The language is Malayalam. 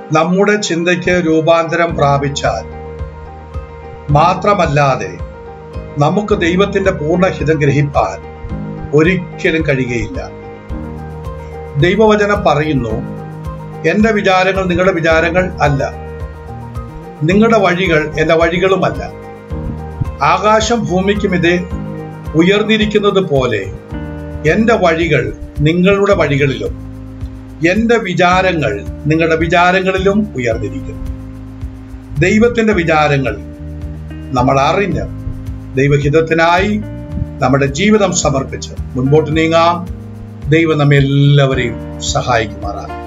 നമ്മുടെ ചിന്തയ്ക്ക് രൂപാന്തരം പ്രാപിച്ചാൽ മാത്രമല്ലാതെ നമുക്ക് ദൈവത്തിന്റെ പൂർണ്ണഹിതം ഗ്രഹിപ്പാൻ ഒരിക്കലും കഴിയുകയില്ല ദൈവവചനം പറയുന്നു എന്റെ വിചാരങ്ങൾ നിങ്ങളുടെ വിചാരങ്ങൾ അല്ല നിങ്ങളുടെ വഴികൾ എന്റെ വഴികളുമല്ല ആകാശം ഭൂമിക്കും ഇത് ഉയർന്നിരിക്കുന്നത് പോലെ എന്റെ വഴികൾ നിങ്ങളുടെ വഴികളിലും എന്റെ വിചാരങ്ങൾ നിങ്ങളുടെ വിചാരങ്ങളിലും ഉയർന്നിരിക്കുന്നു ദൈവത്തിന്റെ വിചാരങ്ങൾ നമ്മൾ അറിഞ്ഞ് ദൈവഹിതത്തിനായി നമ്മുടെ ജീവിതം സമർപ്പിച്ച് മുൻപോട്ട് നീങ്ങാം ദൈവം നമ്മെ എല്ലാവരെയും സഹായിക്കുമാറാണ്